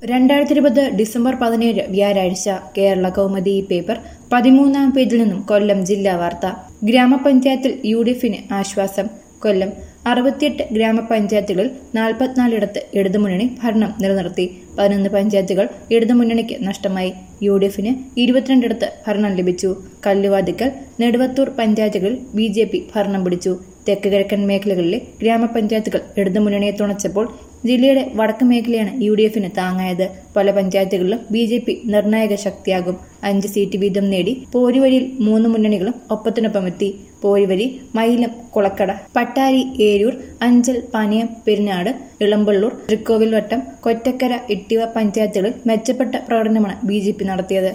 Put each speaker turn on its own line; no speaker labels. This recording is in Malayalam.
രണ്ടായിരത്തി ഇരുപത് ഡിസംബർ പതിനേഴ് വ്യാഴാഴ്ച കേരള കൗമുദി പേപ്പർ പതിമൂന്നാം പേജിൽ നിന്നും കൊല്ലം ജില്ലാ വാർത്ത ഗ്രാമപഞ്ചായത്തിൽ യു ഡി എഫിന് ആശ്വാസം കൊല്ലം അറുപത്തിയെട്ട് ഗ്രാമപഞ്ചായത്തുകളിൽ നാൽപ്പത്തിനാലിടത്ത് ഇടതുമുന്നണി ഭരണം നിലനിർത്തി പതിനൊന്ന് പഞ്ചായത്തുകൾ ഇടതുമുന്നണിക്ക് നഷ്ടമായി യു ഡി എഫിന് ഇരുപത്തിരണ്ടിടത്ത് ഭരണം ലഭിച്ചു കല്ലുവാതിക്കൽ നെടുവത്തൂർ പഞ്ചായത്തുകളിൽ ബി ജെ പി ഭരണം പിടിച്ചു തെക്ക് കിഴക്കൻ മേഖലകളിലെ ഗ്രാമപഞ്ചായത്തുകൾ ഇടതുമുന്നണിയെ തുണച്ചപ്പോൾ ജില്ലയുടെ വടക്ക് മേഖലയാണ് യു ഡി എഫിന് താങ്ങായത് പല പഞ്ചായത്തുകളിലും ബി ജെ പി നിർണായക ശക്തിയാകും അഞ്ച് സീറ്റ് വീതം നേടി പോരുവഴിയിൽ മൂന്ന് മുന്നണികളും ഒപ്പത്തിനൊപ്പമെത്തി പോരുവഴി മയിലം കുളക്കട പട്ടാരി ഏരൂർ അഞ്ചൽ പനയം പെരിനാട് ഇളമ്പള്ളൂർ തൃക്കോവിൽവട്ടം കൊറ്റക്കര ഇട്ടിവ പഞ്ചായത്തുകളിൽ മെച്ചപ്പെട്ട പ്രകടനമാണ് ബി നടത്തിയത്